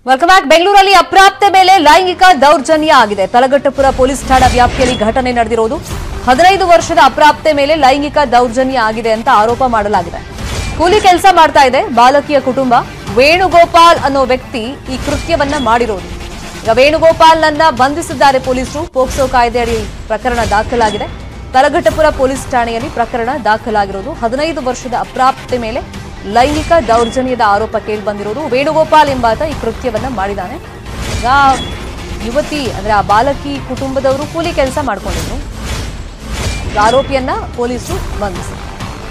Welcome back ಬೆಂಗಳೂರಲ್ಲಿ ಅಪ್ರಾಪ್ತೆ ಮೇಲೆ ಲೈಂಗಿಕ ದೌರ್ಜನ್ಯ ಆಗಿದೆ ತಲಗಟ್ಟಪುರ ಪೊಲೀಸ್ ಠಾಣಾ ವ್ಯಾಪ್ತಿಯಲ್ಲಿ ಘಟನೆ ನಡೆದಿರೋದು ಹದಿನೈದು ವರ್ಷದ ಅಪ್ರಾಪ್ತೆ ಮೇಲೆ ಲೈಂಗಿಕ ದೌರ್ಜನ್ಯ ಆಗಿದೆ ಅಂತ ಆರೋಪ ಮಾಡಲಾಗಿದೆ ಕೂಲಿ ಕೆಲಸ ಮಾಡ್ತಾ ಇದೆ ಬಾಲಕಿಯ ಕುಟುಂಬ ವೇಣುಗೋಪಾಲ್ ಅನ್ನೋ ವ್ಯಕ್ತಿ ಈ ಕೃತ್ಯವನ್ನ ಮಾಡಿರೋದು ಈಗ ವೇಣುಗೋಪಾಲ್ನನ್ನ ಬಂಧಿಸಿದ್ದಾರೆ ಪೊಲೀಸರು ಪೋಕ್ಸೋ ಕಾಯ್ದೆಯಡಿ ಪ್ರಕರಣ ದಾಖಲಾಗಿದೆ ತಲಘಟ್ಟಪುರ ಪೊಲೀಸ್ ಠಾಣೆಯಲ್ಲಿ ಪ್ರಕರಣ ದಾಖಲಾಗಿರೋದು ಹದಿನೈದು ವರ್ಷದ ಅಪ್ರಾಪ್ತೆ ಮೇಲೆ ಲೈಂಗಿಕ ದೌರ್ಜನ್ಯದ ಆರೋಪ ಕೇಳಿ ಬಂದಿರೋದು ವೇಣುಗೋಪಾಲ್ ಎಂಬಾತ ಈ ಕೃತ್ಯವನ್ನ ಮಾಡಿದ್ದಾನೆ ಈಗ ಯುವತಿ ಅಂದ್ರೆ ಆ ಬಾಲಕಿ ಕುಟುಂಬದವರು ಕೂಲಿ ಕೆಲಸ ಮಾಡ್ಕೊಂಡಿದ್ರು ಈಗ ಆರೋಪಿಯನ್ನ ಪೊಲೀಸರು ಬಂಧಿಸಿದ್ದಾರೆ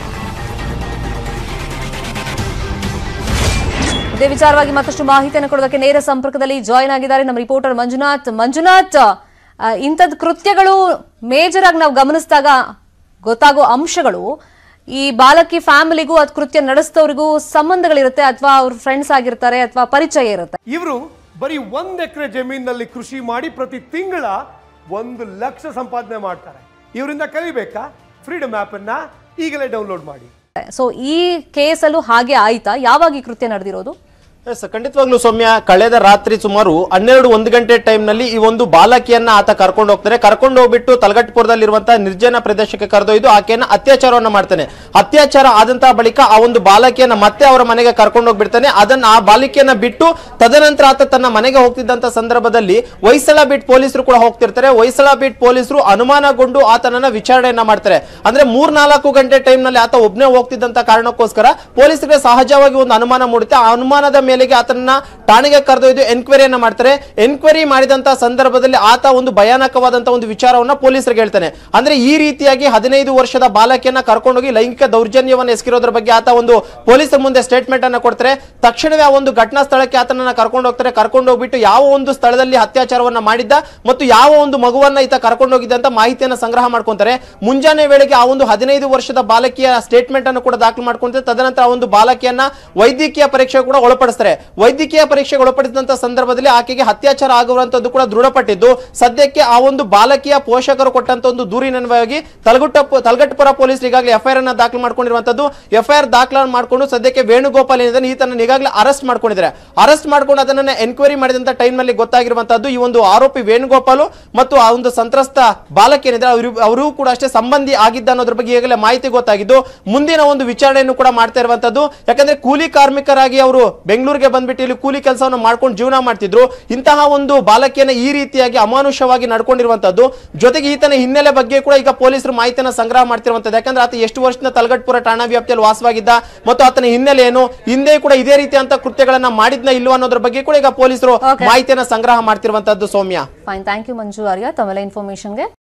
ಇದೇ ವಿಚಾರವಾಗಿ ಮತ್ತಷ್ಟು ಮಾಹಿತಿಯನ್ನು ಕೊಡೋದಕ್ಕೆ ನೇರ ಸಂಪರ್ಕದಲ್ಲಿ ಜಾಯ್ನ್ ಆಗಿದ್ದಾರೆ ನಮ್ಮ ರಿಪೋರ್ಟರ್ ಮಂಜುನಾಥ್ ಮಂಜುನಾಥ್ ಆ, ಇಂಥದ್ದು ಕೃತ್ಯಗಳು ಮೇಜರ್ ಆಗಿ ನಾವು ಗಮನಿಸಿದಾಗ ಗೊತ್ತಾಗೋ ಅಂಶಗಳು ಈ ಬಾಲಕಿ ಫ್ಯಾಮಿಲಿಗೂ ಅದು ಕೃತ್ಯ ನಡೆಸಿದವರಿಗೂ ಸಂಬಂಧಗಳಿರುತ್ತೆ ಅಥವಾ ಅವ್ರ ಫ್ರೆಂಡ್ಸ್ ಆಗಿರ್ತಾರೆ ಅಥವಾ ಪರಿಚಯ ಇರುತ್ತೆ ಇವರು ಬರೀ ಒಂದ್ ಎಕರೆ ಜಮೀನಲ್ಲಿ ಕೃಷಿ ಮಾಡಿ ಪ್ರತಿ ತಿಂಗಳ ಒಂದು ಲಕ್ಷ ಸಂಪಾದನೆ ಮಾಡ್ತಾರೆ ಇವರಿಂದ ಕಲಿಬೇಕಾ ಫ್ರೀಡಮ್ ಆಪ್ ಅನ್ನ ಈಗಲೇ ಡೌನ್ಲೋಡ್ ಮಾಡಿ ಸೊ ಈ ಕೇಸಲ್ಲೂ ಹಾಗೆ ಆಯ್ತಾ ಯಾವಾಗ ಈ ಕೃತ್ಯ ನಡೆದಿರೋದು ಎಸ್ ಖಂಡಿತವಾಗ್ಲೂ ಸೌಮ್ಯ ಕಳೆದ ರಾತ್ರಿ ಸುಮಾರು ಹನ್ನೆರಡು ಒಂದು ಗಂಟೆ ಟೈಮ್ ನಲ್ಲಿ ಈ ಒಂದು ಬಾಲಕಿಯನ್ನ ಆತ ಕರ್ಕೊಂಡು ಹೋಗ್ತಾನೆ ಕರ್ಕೊಂಡು ಹೋಗ್ಬಿಟ್ಟು ತಲಗಟ್ಪುರದಲ್ಲಿರುವಂತಹ ನಿರ್ಜನ ಪ್ರದೇಶಕ್ಕೆ ಕರೆದೊಯ್ದು ಆಕೆಯನ್ನ ಅತ್ಯಾಚಾರವನ್ನ ಮಾಡ್ತಾನೆ ಅತ್ಯಾಚಾರ ಆದಂತಹ ಬಳಿಕ ಆ ಒಂದು ಬಾಲಕಿಯನ್ನ ಮತ್ತೆ ಅವರ ಮನೆಗೆ ಕರ್ಕೊಂಡು ಹೋಗ್ಬಿಡ್ತಾನೆ ಅದನ್ನ ಆ ಬಾಲಕಿಯನ್ನ ಬಿಟ್ಟು ತದನಂತರ ಆತ ತನ್ನ ಮನೆಗೆ ಹೋಗ್ತಿದ್ದಂತ ಸಂದರ್ಭದಲ್ಲಿ ಹೊಯ್ಸಳ ಬೀಟ್ ಪೊಲೀಸರು ಕೂಡ ಹೋಗ್ತಿರ್ತಾರೆ ಹೊಯ್ಸಳ ಬೀಟ್ ಪೊಲೀಸರು ಅನುಮಾನಗೊಂಡು ಆತನನ್ನ ವಿಚಾರಣೆಯನ್ನ ಮಾಡ್ತಾರೆ ಅಂದ್ರೆ ಮೂರ್ ನಾಲ್ಕು ಗಂಟೆ ಟೈಮ್ ನಲ್ಲಿ ಆತ ಒಬ್ನೇ ಹೋಗ್ತಿದ್ದಂತ ಕಾರಣಕ್ಕೋಸ್ಕರ ಪೊಲೀಸರಿಗೆ ಸಹಜವಾಗಿ ಒಂದು ಅನುಮಾನ ಮೂಡುತ್ತೆ ಆ ಅನುಮಾನದ ಮೇಲೆಗೆ ಆತನನ್ನ ಠಾಣೆಗೆ ಕರೆದೊಯ್ದು ಎನ್ಕ್ವೈರಿಯನ್ನ ಮಾಡ್ತಾರೆ ಎನ್ಕ್ವೈರಿ ಮಾಡಿದಂತ ಸಂದರ್ಭದಲ್ಲಿ ಆತ ಒಂದು ಭಯಾನಕವಾದಂತ ಒಂದು ವಿಚಾರವನ್ನ ಪೊಲೀಸರಿಗೆ ಹೇಳ್ತಾನೆ ಅಂದ್ರೆ ಈ ರೀತಿಯಾಗಿ ಹದಿನೈದು ವರ್ಷದ ಬಾಲಕಿಯನ್ನ ಕರ್ಕೊಂಡೋಗಿ ಲೈಂಗಿಕ ದೌರ್ಜನ್ಯವನ್ನ ಎಸಗಿರೋದ್ರ ಬಗ್ಗೆ ಆತ ಒಂದು ಪೊಲೀಸರ ಮುಂದೆ ಸ್ಟೇಟ್ಮೆಂಟ್ ಅನ್ನ ಕೊಡ್ತಾರೆ ತಕ್ಷಣವೇ ಆ ಒಂದು ಘಟನಾ ಸ್ಥಳಕ್ಕೆ ಆತನನ್ನ ಕರ್ಕೊಂಡು ಹೋಗ್ತಾರೆ ಕರ್ಕೊಂಡು ಹೋಗ್ಬಿಟ್ಟು ಯಾವ ಒಂದು ಸ್ಥಳದಲ್ಲಿ ಅತ್ಯಾಚಾರವನ್ನ ಮಾಡಿದ್ದ ಮತ್ತು ಯಾವ ಒಂದು ಮಗುವನ್ನ ಈತ ಕರ್ಕೊಂಡು ಹೋಗಿದ್ದ ಅಂತ ಮಾಹಿತಿಯನ್ನ ಸಂಗ್ರಹ ಮಾಡ್ಕೊಂತಾರೆ ಮುಂಜಾನೆ ವೇಳೆಗೆ ಆ ಒಂದು ಹದಿನೈದು ವರ್ಷದ ಬಾಲಕಿಯ ಸ್ಟೇಟ್ಮೆಂಟ್ ಅನ್ನು ಕೂಡ ದಾಖಲು ಮಾಡ್ಕೊಂತಾರೆ ತದನಂತರ ಆ ಒಂದು ಬಾಲಕಿಯನ್ನ ವೈದ್ಯಕೀಯ ಪರೀಕ್ಷೆ ಕೂಡ ಒಳಪಡಿಸ್ತಾರೆ ವೈದ್ಯಕೀಯ ಪರೀಕ್ಷೆಗೆ ಒಳಪಡಿಸಿದಂತ ಸಂದರ್ಭದಲ್ಲಿ ಆಕೆಗೆ ಅತ್ಯಾಚಾರ ಆಗುವಂತದ್ದು ಕೂಡ ದೃಢಪಟ್ಟಿದ್ದು ಸದ್ಯಕ್ಕೆ ಆ ಒಂದು ಬಾಲಕಿಯ ಪೋಷಕರು ಕೊಟ್ಟಂತ ಒಂದು ದೂರಿನನ್ವಯವಾಗಿ ತಲಗುಟ್ಟ ತಲಗಟ್ಟಪುರ ಪೊಲೀಸರು ಈಗಾಗಲೇ ಎಫ್ಐಆರ್ ಅನ್ನ ದಾಖಲು ಮಾಡ್ಕೊಂಡಿರುವಂತದ್ದು ಎಫ್ಐಆರ್ ದಾಖಲು ಮಾಡಿಕೊಂಡು ಸದ್ಯಕ್ಕೆ ವೇಣುಗೋಪಾಲ್ ಏನಿದ್ದಾನೆ ಈತನ ಈಗಾಗಲೇ ಅರೆಸ್ಟ್ ಮಾಡ್ಕೊಂಡಿದ್ದಾರೆ ಅರೆಸ್ಟ್ ಮಾಡ್ಕೊಂಡು ಅದನ್ನ ಎನ್ಕ್ವೈರಿ ಮಾಡಿದಂತ ಟೈಮ್ ನಲ್ಲಿ ಗೊತ್ತಾಗಿರುವಂತದ್ದು ಈ ಒಂದು ಆರೋಪಿ ವೇಣುಗೋಪಾಲ್ ಮತ್ತು ಆ ಒಂದು ಸಂತ್ರಸ್ತ ಬಾಲಕ ಏನಿದೆ ಅವರು ಅವರು ಕೂಡ ಅಷ್ಟೇ ಸಂಬಂಧಿ ಆಗಿದ್ದ ಅನ್ನೋದ್ರ ಬಗ್ಗೆ ಈಗಾಗಲೇ ಮಾಹಿತಿ ಗೊತ್ತಾಗಿದ್ದು ಮುಂದಿನ ಒಂದು ವಿಚಾರಣೆಯನ್ನು ಕೂಡ ಮಾಡ್ತಾ ಇರುವಂತದ್ದು ಯಾಕಂದ್ರೆ ಕೂಲಿ ಕಾರ್ಮಿಕರಾಗಿ ಅವರು ಬೆಂಗಳೂರಿಗೆ ಬಂದ್ಬಿಟ್ಟು ಇಲ್ಲಿ ಕೂಲಿ ಕೆಲಸವನ್ನು ಮಾಡ್ಕೊಂಡು ಜೀವನ ಮಾಡ್ತಿದ್ರು ಇಂತಹ ಒಂದು ಬಾಲಕಿಯನ್ನ ಈ ರೀತಿಯಾಗಿ ಅಮಾನುಷವಾಗಿ ನಡ್ಕೊಂಡಿರುವಂತದ್ದು ಜೊತೆಗೆ ಈತನ ಹಿನ್ನೆಲೆ ಬಗ್ಗೆ ಕೂಡ ಈಗ ಪೊಲೀಸರು ಮಾಹಿತಿಯನ್ನ ಸಂಗ್ರಹ ಮಾಡ್ತಿರುವಂತದ್ದು ಯಾಕಂದ್ರೆ ಆತ ಎಷ್ಟು ವರ್ಷದ ತಲಗಟ್ಪುರ ಠಾಣಾ ವ್ಯಾಪ್ತಿಯಲ್ಲಿ ವಾಸವಾಗಿದ್ದ ಮತ್ತು ಆತನ ಹಿನ್ನೆಲೆ ಏನು ಹಿಂದೆ ಕೂಡ ಇದೇ ರೀತಿಯಂತ ಕೃತ್ಯಗಳನ್ನ ಮಾಡಿದ್ನ ಇಲ್ವಾ ಅನ್ನೋದ್ರ ಬಗ್ಗೆ ಕೂಡ ಈಗ ಪೊಲೀಸರು Okay. ಮಾಹಿತಿಯನ್ನ ಸಂಗ್ರಹ ಮಾಡ್ತಿರುವಂತದ್ದು Soumya fine thank you Manju Arya ತಮ್ಮೆಲ್ಲ ಇನ್ಫಾರ್ಮೇಶನ್ಗೆ